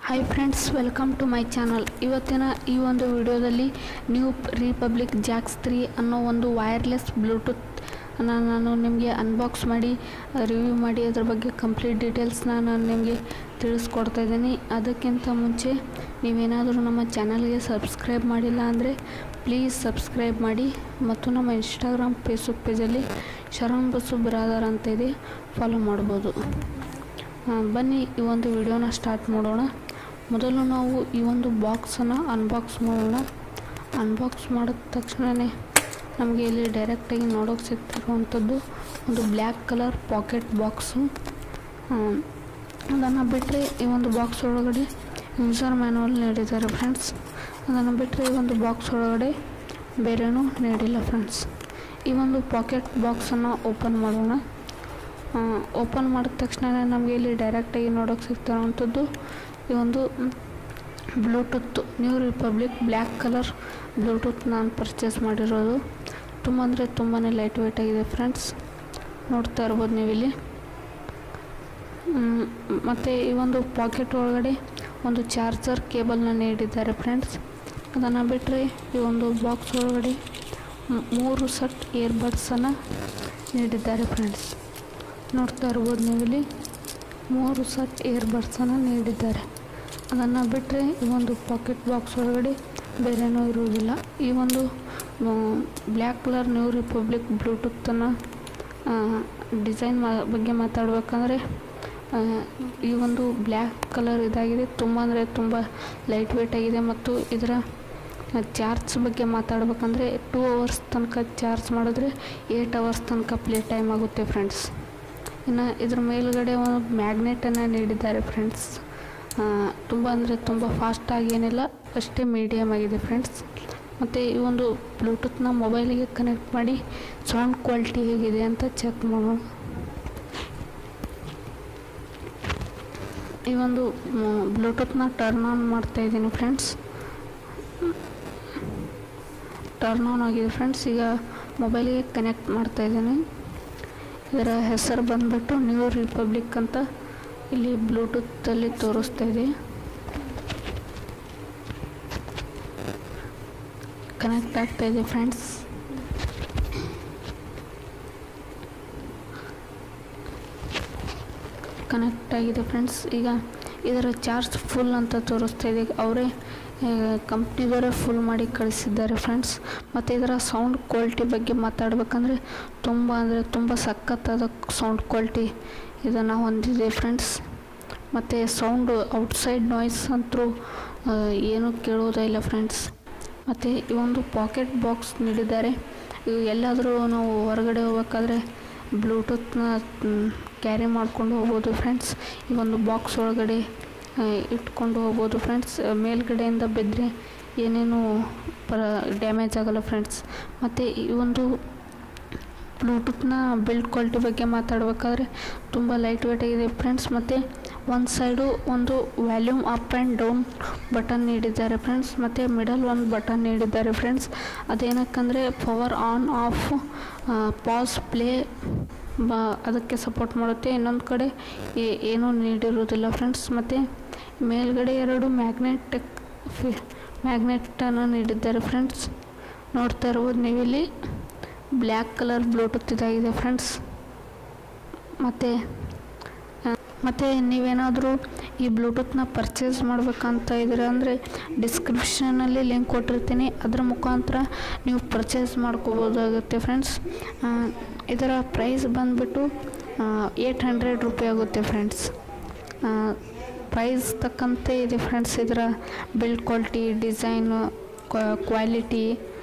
hi friends welcome to my channel ಇವತ್ತಿನ ಈ ಒಂದು ವಿಡಿಯೋದಲ್ಲಿ ನ್ಯೂ ರಿಪಬ್ಲಿಕ್ ಜಾಕ್ಸ್ ತ್ರೀ ಅನ್ನೋ ಒಂದು ವೈರ್ಲೆಸ್ ಬ್ಲೂಟೂತ್ ನಾನು ನಿಮಗೆ ಅನ್ಬಾಕ್ಸ್ ಮಾಡಿ ರಿವ್ಯೂ ಮಾಡಿ ಅದ್ರ ಬಗ್ಗೆ ಕಂಪ್ಲೀಟ್ ಡೀಟೇಲ್ಸ್ನ ನಾನು ನಿಮಗೆ ತಿಳಿಸ್ಕೊಡ್ತಾ ಇದ್ದೀನಿ ಅದಕ್ಕಿಂತ ಮುಂಚೆ ನೀವೇನಾದರೂ ನಮ್ಮ ಚಾನಲ್ಗೆ ಸಬ್ಸ್ಕ್ರೈಬ್ ಮಾಡಿಲ್ಲ ಅಂದರೆ ಪ್ಲೀಸ್ ಸಬ್ಸ್ಕ್ರೈಬ್ ಮಾಡಿ ಮತ್ತು ನಮ್ಮ ಇನ್ಸ್ಟಾಗ್ರಾಮ್ ಫೇಸ್ಬುಕ್ ಪೇಜಲ್ಲಿ ಶರಣ್ ಬಸು ಬ್ರಾದರ್ ಅಂತ ಇದೆ ಫಾಲೋ ಮಾಡ್ಬೋದು ಆ, ಬನ್ನಿ ಈ ಒಂದು ವಿಡಿಯೋನ ಸ್ಟಾರ್ಟ್ ಮಾಡೋಣ ಮೊದಲು ನಾವು ಈ ಒಂದು ಬಾಕ್ಸನ್ನು ಅನ್ಬಾಕ್ಸ್ ಮಾಡೋಣ ಅನ್ಬಾಕ್ಸ್ ಮಾಡಿದ ತಕ್ಷಣವೇ ನಮಗೆ ಇಲ್ಲಿ ಡೈರೆಕ್ಟಾಗಿ ನೋಡೋಕೆ ಸಿಗ್ತಿರುವಂಥದ್ದು ಒಂದು ಬ್ಲ್ಯಾಕ್ ಕಲರ್ ಪಾಕೆಟ್ ಬಾಕ್ಸು ಅದನ್ನು ಬಿಟ್ಟರೆ ಈ ಒಂದು ಬಾಕ್ಸ್ ಒಳಗಡೆ ಯೂಸರ್ ಮ್ಯಾನುವಲ್ ನೀಡಿದ್ದಾರೆ ಫ್ರೆಂಡ್ಸ್ ಅದನ್ನು ಬಿಟ್ಟರೆ ಈ ಒಂದು ಬಾಕ್ಸ್ ಒಳಗಡೆ ಬೇರೆನೂ ನೀಡಿಲ್ಲ ಫ್ರೆಂಡ್ಸ್ ಈ ಒಂದು ಪಾಕೆಟ್ ಬಾಕ್ಸನ್ನು ಓಪನ್ ಮಾಡೋಣ ಓಪನ್ ಮಾಡಿದ ತಕ್ಷಣ ನಮಗೆ ಇಲ್ಲಿ ಡೈರೆಕ್ಟಾಗಿ ನೋಡೋಕೆ ಸಿಗ್ತಿರೋವಂಥದ್ದು ಈ ಒಂದು Bluetooth New Republic black colour Bluetooth ನಾನು ಪರ್ಚೇಸ್ ಮಾಡಿರೋದು ತುಂಬ ಅಂದರೆ ತುಂಬಾ ಲೈಟ್ ವೆಯ್ಟ್ ಆಗಿದೆ ಫ್ರೆಂಡ್ಸ್ ನೋಡ್ತಾ ಇರ್ಬೋದು ನೀವು ಇಲ್ಲಿ ಮ್, ಮತ್ತು ಈ ಒಂದು ಪಾಕೆಟ್ ಒಳಗಡೆ ಒಂದು ಚಾರ್ಜರ್ ಕೇಬಲ್ನ ನೀಡಿದ್ದಾರೆ ಫ್ರೆಂಡ್ಸ್ ಅದನ್ನು ಬಿಟ್ಟರೆ ಈ ಒಂದು ಬಾಕ್ಸ್ ಒಳಗಡೆ ಮ್- ಮೂರು ಸೆಟ್ ಇಯರ್ಬಡ್ಸನ್ನು ನೀಡಿದ್ದಾರೆ ಫ್ರೆಂಡ್ಸ್ ನೋಡ್ತಾ ಇರ್ಬೋದು ನೀವು ಇಲ್ಲಿ ಮೂರು ಸೆಟ್ ಇಯರ್ಬಡ್ಸನ್ನು ನೀಡಿದ್ದಾರೆ ಅದನ್ನು ಬಿಟ್ಟರೆ ಈ ಒಂದು ಪಾಕೆಟ್ ಬಾಕ್ಸ್ ಒಳಗಡೆ ಬೇರೆನೂ ಇರುವುದಿಲ್ಲ ಈ ಒಂದು ಬ್ಲ್ಯಾಕ್ ಕಲರ್ ನ್ಯೂ ರಿಪಬ್ಲಿಕ್ ಬ್ಲೂಟೂತನ್ನು ಡಿಸೈನ್ ಮಾ ಬಗ್ಗೆ ಮಾತಾಡಬೇಕಂದ್ರೆ ಆ, ಈ ಒಂದು ಬ್ಲ್ಯಾಕ್ ಕಲರ್ ಇದಾಗಿದೆ ತುಂಬ ಅಂದರೆ ತುಂಬ ಲೈಟ್ ವೇಟ್ ಆಗಿದೆ ಮತ್ತು ಇದರ ಚಾರ್ಜ್ ಬಗ್ಗೆ ಮಾತಾಡ್ಬೇಕಂದ್ರೆ ಟೂ ಅವರ್ಸ್ ತನಕ ಚಾರ್ಜ್ ಮಾಡಿದ್ರೆ ಏಯ್ಟ್ ಅವರ್ಸ್ ತನಕ ಪ್ಲೇ ಟೈಮ್ ಆಗುತ್ತೆ ಫ್ರೆಂಡ್ಸ್ ಇನ್ನು ಇದ್ರ ಮೇಲುಗಡೆ ಒಂದು ಮ್ಯಾಗ್ನೆಟನ್ನು ನೀಡಿದ್ದಾರೆ ಫ್ರೆಂಡ್ಸ್ ತುಂಬ ಅಂದರೆ ತುಂಬ ಫಾಸ್ಟಾಗಿ ಏನಿಲ್ಲ ಅಷ್ಟೇ ಮೀಡಿಯಮ್ ಆಗಿದೆ ಫ್ರೆಂಡ್ಸ್ ಮತ್ತು ಈ ಒಂದು ಬ್ಲೂಟೂತ್ನ ಮೊಬೈಲಿಗೆ ಕನೆಕ್ಟ್ ಮಾಡಿ ಸೌಂಡ್ ಕ್ವಾಲಿಟಿ ಹೇಗಿದೆ ಅಂತ ಚೆಕ್ ಮಾಡೋಣ ಈ ಒಂದು ಬ್ಲೂಟೂತ್ನ ಟರ್ನ್ ಆನ್ ಮಾಡ್ತಾ ಇದ್ದೀನಿ ಫ್ರೆಂಡ್ಸ್ ಟರ್ನ್ ಆನ್ ಆಗಿದೆ ಫ್ರೆಂಡ್ಸ್ ಈಗ ಮೊಬೈಲಿಗೆ ಕನೆಕ್ಟ್ ಮಾಡ್ತಾ ಇದ್ದೀನಿ ಇದರ ಹೆಸರು ಬಂದ್ಬಿಟ್ಟು ನ್ಯೂ ರಿಪಬ್ಲಿಕ್ ಅಂತ ಇಲ್ಲಿ ಬ್ಲೂಟೂತಲ್ಲಿ ತೋರಿಸ್ತಾ ಇದೆ ಕನೆಕ್ಟ್ ಆಗ್ತಾ ಇದೆ ಫ್ರೆಂಡ್ಸ್ ಕನೆಕ್ಟ್ ಆಗಿದೆ ಫ್ರೆಂಡ್ಸ್ ಈಗ ಇದರ ಚಾರ್ಜ್ ಫುಲ್ ಅಂತ ತೋರಿಸ್ತಾ ಇದೆ ಅವರೇ ಕಂಪ್ನಿದವರೇ ಫುಲ್ ಮಾಡಿ ಕಳಿಸಿದ್ದಾರೆ ಫ್ರೆಂಡ್ಸ್ ಮತ್ತು ಇದರ ಸೌಂಡ್ ಕ್ವಾಲಿಟಿ ಬಗ್ಗೆ ಮಾತಾಡಬೇಕಂದ್ರೆ ತುಂಬ ಅಂದರೆ ತುಂಬ ಸಖತ್ತಾದ ಸೌಂಡ್ ಕ್ವಾಲಿಟಿ ಇದನ್ನು ಹೊಂದಿದೆ ಫ್ರೆಂಡ್ಸ್ ಮತ್ತು ಸೌಂಡು ಔಟ್ಸೈಡ್ ನಾಯ್ಸ್ ಅಂತೂ ಏನೂ ಕೇಳೋದೇ ಇಲ್ಲ ಫ್ರೆಂಡ್ಸ್ ಮತ್ತು ಈ ಒಂದು ಪಾಕೆಟ್ ಬಾಕ್ಸ್ ನೀಡಿದ್ದಾರೆ ಇವು ಎಲ್ಲಾದರೂ ನಾವು ಹೊರಗಡೆ ಹೋಗ್ಬೇಕಾದ್ರೆ ಬ್ಲೂಟೂತ್ನ ಕ್ಯಾರಿ ಮಾಡ್ಕೊಂಡು ಹೋಗ್ಬೋದು ಫ್ರೆಂಡ್ಸ್ ಈ ಒಂದು ಬಾಕ್ಸ್ ಒಳಗಡೆ ಆ, ಇಟ್ಕೊಂಡು ಹೋಗ್ಬೋದು ಫ್ರೆಂಡ್ಸ್ ಮೇಲ್ಗಡೆಯಿಂದ ಬಿದ್ದರೆ ಏನೇನು ಪರ ಡ್ಯಾಮೇಜ್ ಆಗಲ್ಲ ಫ್ರೆಂಡ್ಸ್ ಮತ್ತು ಈ ಒಂದು ಬ್ಲೂಟೂತ್ನ ಬಿಲ್ಡ್ ಕ್ವಾಲಿಟಿ ಬಗ್ಗೆ ಮಾತಾಡಬೇಕಾದ್ರೆ ತುಂಬ ಲೈಟ್ ವೇಟ್ ಆಗಿದೆ ಫ್ರೆಂಡ್ಸ್ ಮತ್ತು ಒಂದು ಸೈಡು ಒಂದು volume up and down button ನೀಡಿದ್ದಾರೆ ಫ್ರೆಂಡ್ಸ್ ಮತ್ತು ಮಿಡಲ್ ಒಂದು ಬಟನ್ ನೀಡಿದ್ದಾರೆ ಫ್ರೆಂಡ್ಸ್ ಅದೇನಕ್ಕಂದರೆ power on off pause play ಬ ಅದಕ್ಕೆ ಸಪೋರ್ಟ್ ಮಾಡುತ್ತೆ ಇನ್ನೊಂದು ಕಡೆ ಏ- ಏನೂ ನೀಡಿರೋದಿಲ್ಲ ಫ್ರೆಂಡ್ಸ್ ಮತ್ತು ಮೇಲ್ಗಡೆ ಎರಡು ಮ್ಯಾಗ್ನೆಟಿಕ್ ಫಿ ಮ್ಯಾಗ್ನೆಟನ್ನು ನೀಡಿದ್ದಾರೆ ಫ್ರೆಂಡ್ಸ್ ನೋಡ್ತಾ ಇರ್ಬೋದು ನೀವಿಲ್ಲಿ ಬ್ಲ್ಯಾಕ್ ಕಲರ್ ಬ್ಲೂಟೂತ್ ಇದಾಗಿದೆ ಫ್ರೆಂಡ್ಸ್ ಮತ್ತು ಮತ್ತು ನೀವೇನಾದರೂ ಈ ಬ್ಲೂಟೂತ್ನ ಪರ್ಚೇಸ್ ಮಾಡ್ಬೇಕಂತ ಇದ್ದೀರಾ ಅಂದರೆ ಡಿಸ್ಕ್ರಿಪ್ಷನಲ್ಲಿ ಲಿಂಕ್ ಕೊಟ್ಟಿರ್ತೀನಿ ಅದರ ಮುಖಾಂತರ ನೀವು ಪರ್ಚೇಸ್ ಮಾಡ್ಕೋಬೋದಾಗುತ್ತೆ ಫ್ರೆಂಡ್ಸ್ ಇದರ ಪ್ರೈಸ್ ಬಂದುಬಿಟ್ಟು ಏಯ್ಟ್ ಹಂಡ್ರೆಡ್ ರುಪಿ ಆಗುತ್ತೆ ಫ್ರೆಂಡ್ಸ್ ಪ್ರೈಸ್ ತಕ್ಕಂತೆ ಇದೆ ಫ್ರೆಂಡ್ಸ್ ಇದರ ಬಿಲ್ಡ್ ಕ್ವಾಲಿಟಿ ಡಿಸೈನು ಕ್ವಾಲಿಟಿ